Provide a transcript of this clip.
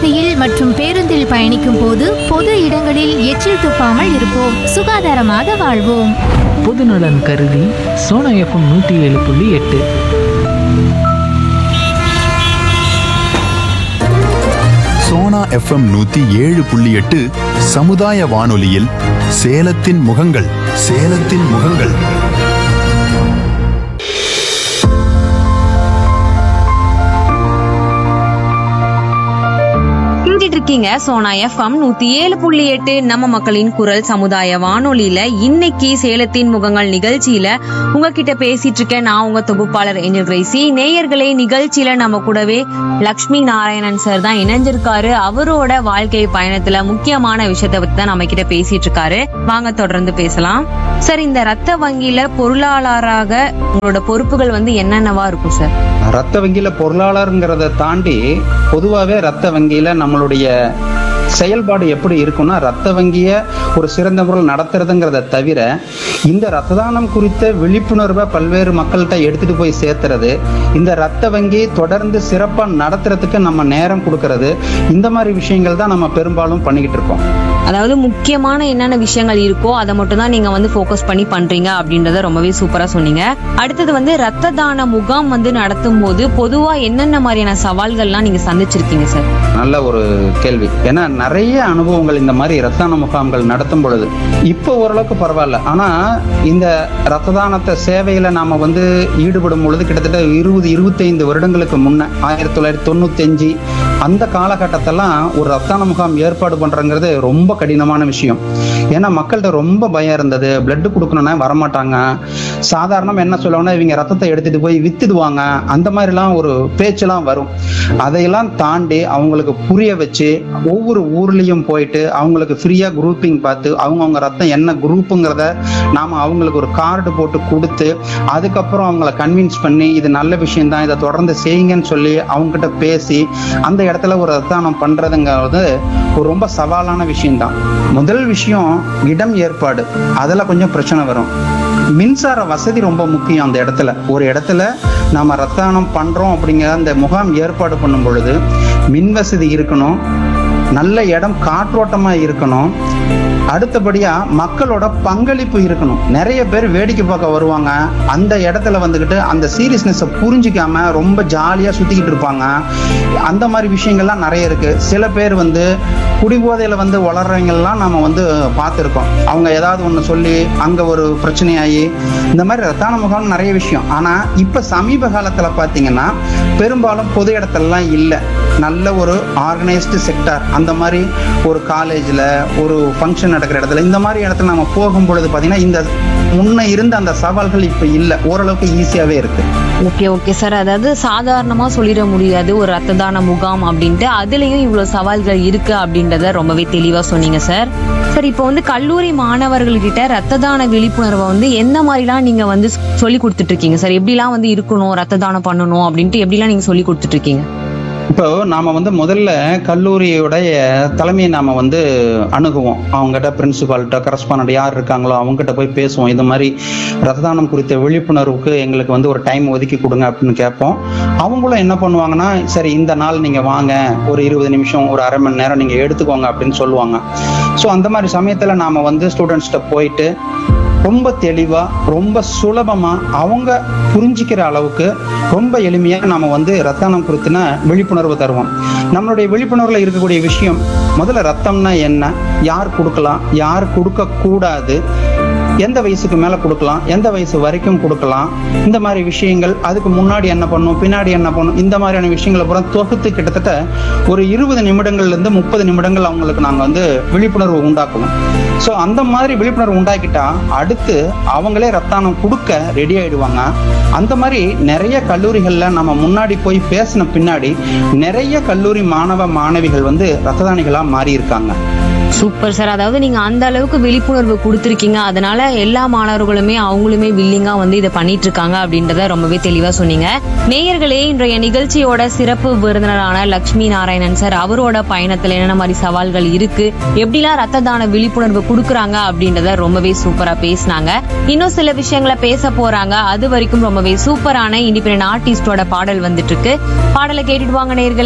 வீதியில் மற்றும் பேருந்தில் பயணிக்கும் போது பொது இடங்களில் எச்சில் துப்பாமல் இருப்போம் சுகாதாரமாக வாழ்வோம் பொதுநலன் கருதி சோனா எஃப்எம் நூற்றி ஏழு புள்ளி எட்டு சோனா எஃப்எம் நூத்தி ஏழு புள்ளி எட்டு சமுதாய வானொலியில் சேலத்தின் முகங்கள் சேலத்தின் முகங்கள் கேட்டுட்டு இருக்கீங்க சோனா எஃப்எம் நூத்தி ஏழு புள்ளி எட்டு நம்ம மக்களின் குரல் சமுதாய வானொலியில இன்னைக்கு சேலத்தின் முகங்கள் நிகழ்ச்சியில உங்ககிட்ட பேசிட்டு இருக்கேன் நான் உங்க தொகுப்பாளர் ஏஞ்சல் கிரேசி நேயர்களே நிகழ்ச்சியில நம்ம கூடவே லக்ஷ்மி நாராயணன் சார் தான் இணைஞ்சிருக்காரு அவரோட வாழ்க்கை பயணத்துல முக்கியமான விஷயத்த பத்தி தான் நம்ம கிட்ட பேசிட்டு இருக்காரு வாங்க தொடர்ந்து பேசலாம் சார் இந்த ரத்த வங்கியில பொருளாளராக உங்களோட பொறுப்புகள் வந்து என்னென்னவா இருக்கும் சார் ரத்த வங்கியில பொருளாளருங்கிறத தாண்டி பொதுவாகவே ரத்த வங்கியில நம்மளுடைய செயல்பாடு எப்படி இருக்கும்னா ரத்த வங்கியை ஒரு சிறந்த முறையில் நடத்துறதுங்கிறத தவிர இந்த ரத்த தானம் குறித்த விழிப்புணர்வை பல்வேறு மக்கள்கிட்ட எடுத்துட்டு போய் சேர்த்துறது இந்த ரத்த வங்கி தொடர்ந்து சிறப்பாக நடத்துறதுக்கு நம்ம நேரம் கொடுக்கறது இந்த மாதிரி விஷயங்கள் தான் நம்ம பெரும்பாலும் பண்ணிக்கிட்டு இருக்கோம் அதாவது முக்கியமான என்னென்ன விஷயங்கள் இருக்கோ அதை மட்டும் தான் நீங்க வந்து ஃபோக்கஸ் பண்ணி பண்றீங்க அப்படின்றத ரொம்பவே சூப்பரா சொன்னீங்க அடுத்தது வந்து ரத்த தான முகாம் வந்து நடத்தும் போது பொதுவா என்னென்ன மாதிரியான சவால்கள்லாம் நீங்க சந்திச்சிருக்கீங்க சார் நல்ல ஒரு கேள்வி ஏன்னா நிறைய அனுபவங்கள் இந்த மாதிரி ரத்தான முகாம்கள் நடத்தும் பொழுது இப்போ ஓரளவுக்கு பரவாயில்ல ஆனா இந்த ரத்த தானத்தை சேவையில நாம வந்து ஈடுபடும் பொழுது கிட்டத்தட்ட இருபது இருபத்தைந்து வருடங்களுக்கு முன்ன ஆயிரத்தி தொள்ளாயிரத்தி தொண்ணூத்தி அஞ்சு அந்த காலகட்டத்தெல்லாம் ஒரு ரத்தான முகாம் ஏற்பாடு பண்றங்கிறது ரொம்ப கடினமான விஷயம் ஏன்னா மக்கள்கிட்ட ரொம்ப பயம் இருந்தது பிளட் கொடுக்கணும்னா வரமாட்டாங்க சாதாரணம் என்ன சொல்லுவாங்கன்னா இவங்க ரத்தத்தை எடுத்துட்டு போய் வித்துடுவாங்க அந்த மாதிரிலாம் ஒரு பேச்செல்லாம் வரும் அதையெல்லாம் தாண்டி அவங்களுக்கு புரிய வச்சு ஒவ்வொரு ஊர்லயும் போயிட்டு அவங்களுக்கு ஃப்ரீயா குரூப்பிங் பார்த்து அவங்கவுங்க ரத்தம் என்ன குரூப்புங்கிறத நாம அவங்களுக்கு ஒரு கார்டு போட்டு கொடுத்து அதுக்கப்புறம் அவங்கள கன்வின்ஸ் பண்ணி இது நல்ல விஷயம் தான் இதை தொடர்ந்து செய்யுங்கன்னு சொல்லி அவங்ககிட்ட பேசி அந்த இடத்துல ஒரு ரத்தானம் பண்றதுங்கிறது ஒரு ரொம்ப சவாலான விஷயம்தான் முதல் விஷயம் இடம் ஏற்பாடு அதுல கொஞ்சம் பிரச்சனை வரும் மின்சார வசதி ரொம்ப முக்கியம் அந்த இடத்துல ஒரு இடத்துல நாம ரத்தானம் பண்றோம் அப்படிங்கிற அந்த முகாம் ஏற்பாடு பண்ணும் பொழுது மின் வசதி இருக்கணும் நல்ல இடம் காற்றோட்டமா இருக்கணும் அடுத்தபடியா மக்களோட பங்களிப்பு இருக்கணும் நிறைய பேர் வேடிக்கை பார்க்க வருவாங்க அந்த இடத்துல வந்துக்கிட்டு அந்த சீரியஸ்னஸை புரிஞ்சிக்காம ரொம்ப ஜாலியா சுத்திக்கிட்டு இருப்பாங்க அந்த மாதிரி விஷயங்கள்லாம் நிறைய இருக்கு சில பேர் வந்து குடிபோதையில வந்து வளர்றவங்கெல்லாம் நாம வந்து பார்த்துருக்கோம் அவங்க ஏதாவது ஒன்று சொல்லி அங்க ஒரு பிரச்சனையாகி இந்த மாதிரி ரத்தான முகாம் நிறைய விஷயம் ஆனா இப்ப சமீப காலத்துல பாத்தீங்கன்னா பெரும்பாலும் பொது இடத்துலலாம் இல்லை நல்ல ஒரு ஆர்கனைஸ்டு செக்டார் அந்த மாதிரி ஒரு காலேஜில் ஒரு ஃபங்க்ஷன் நடக்கிற இடத்துல இந்த மாதிரி இடத்துல நம்ம போகும் பொழுது பார்த்தீங்கன்னா இந்த முன்ன இருந்த அந்த சவால்கள் இப்போ இல்லை ஓரளவுக்கு ஈஸியாகவே இருக்கு ஓகே ஓகே சார் அதாவது சாதாரணமா சொல்லிட முடியாது ஒரு ரத்த தான முகாம் அப்படின்ட்டு அதுலயும் இவ்வளவு சவால்கள் இருக்கு அப்படின்றத ரொம்பவே தெளிவா சொன்னீங்க சார் சார் இப்போ வந்து கல்லூரி மாணவர்கள்கிட்ட ரத்த தான விழிப்புணர்வை வந்து எந்த மாதிரிலாம் நீங்க வந்து சொல்லி கொடுத்துட்டு இருக்கீங்க சார் எப்படிலாம் வந்து இருக்கணும் ரத்த தானம் பண்ணணும் அப்படின்ட்டு எப்படிலாம் நீங்க சொல்லி கொடுத்துட்டு இருக்கீங்க இப்போ நாம வந்து முதல்ல கல்லூரியுடைய தலைமையை நாம வந்து அணுகுவோம் அவங்ககிட்ட பிரின்சிபால்கிட்ட கரஸ்பாண்ட் யார் இருக்காங்களோ அவங்ககிட்ட போய் பேசுவோம் இது மாதிரி ரத்த தானம் குறித்த விழிப்புணர்வுக்கு எங்களுக்கு வந்து ஒரு டைம் ஒதுக்கி கொடுங்க அப்படின்னு கேட்போம் அவங்களும் என்ன பண்ணுவாங்கன்னா சரி இந்த நாள் நீங்க வாங்க ஒரு இருபது நிமிஷம் ஒரு அரை மணி நேரம் நீங்க எடுத்துக்கோங்க அப்படின்னு சொல்லுவாங்க ஸோ அந்த மாதிரி சமயத்துல நாம வந்து ஸ்டூடெண்ட்ஸ்கிட்ட போயிட்டு ரொம்ப தெளிவா ரொம்ப சுலபமா அவங்க புரிஞ்சிக்கிற அளவுக்கு ரொம்ப எளிமையா நாம வந்து ரத்தானம் குறித்தின விழிப்புணர்வு தருவோம் நம்மளுடைய விழிப்புணர்வுல இருக்கக்கூடிய விஷயம் முதல்ல ரத்தம்னா என்ன யார் கொடுக்கலாம் யார் கொடுக்க கூடாது எந்த வயசுக்கு மேல கொடுக்கலாம் எந்த வயசு வரைக்கும் கொடுக்கலாம் இந்த மாதிரி விஷயங்கள் அதுக்கு முன்னாடி என்ன பண்ணும் பின்னாடி என்ன பண்ணும் இந்த மாதிரியான விஷயங்களை பூரா தொகுத்து கிட்டத்தட்ட ஒரு இருபது நிமிடங்கள்ல இருந்து முப்பது நிமிடங்கள் அவங்களுக்கு நாங்க வந்து விழிப்புணர்வு உண்டாக்குவோம் ஸோ அந்த மாதிரி விழிப்புணர்வு உண்டாக்கிட்டா அடுத்து அவங்களே ரத்தானம் கொடுக்க ரெடி ஆயிடுவாங்க அந்த மாதிரி நிறைய கல்லூரிகள்ல நம்ம முன்னாடி போய் பேசின பின்னாடி நிறைய கல்லூரி மாணவ மாணவிகள் வந்து ரத்த தானிகளா மாறி இருக்காங்க சூப்பர் சார் அதாவது நீங்க அந்த அளவுக்கு விழிப்புணர்வு கொடுத்துருக்கீங்க அதனால எல்லா மாணவர்களுமே அவங்களுமே வில்லிங்கா வந்து இதை பண்ணிட்டு இருக்காங்க அப்படின்றத ரொம்பவே தெளிவா சொன்னீங்க நேயர்களே இன்றைய நிகழ்ச்சியோட சிறப்பு விருந்தினரான லக்ஷ்மி நாராயணன் சார் அவரோட பயணத்துல என்னென்ன மாதிரி சவால்கள் இருக்கு எப்படிலாம் ரத்த தான விழிப்புணர்வு கொடுக்குறாங்க அப்படின்றத ரொம்பவே சூப்பரா பேசினாங்க இன்னும் சில விஷயங்களை பேச போறாங்க அது வரைக்கும் ரொம்பவே சூப்பரான இண்டிபெண்டன்ட் ஆர்டிஸ்டோட பாடல் வந்துட்டு இருக்கு பாடலை கேட்டுட்டு வாங்க நேயர்களே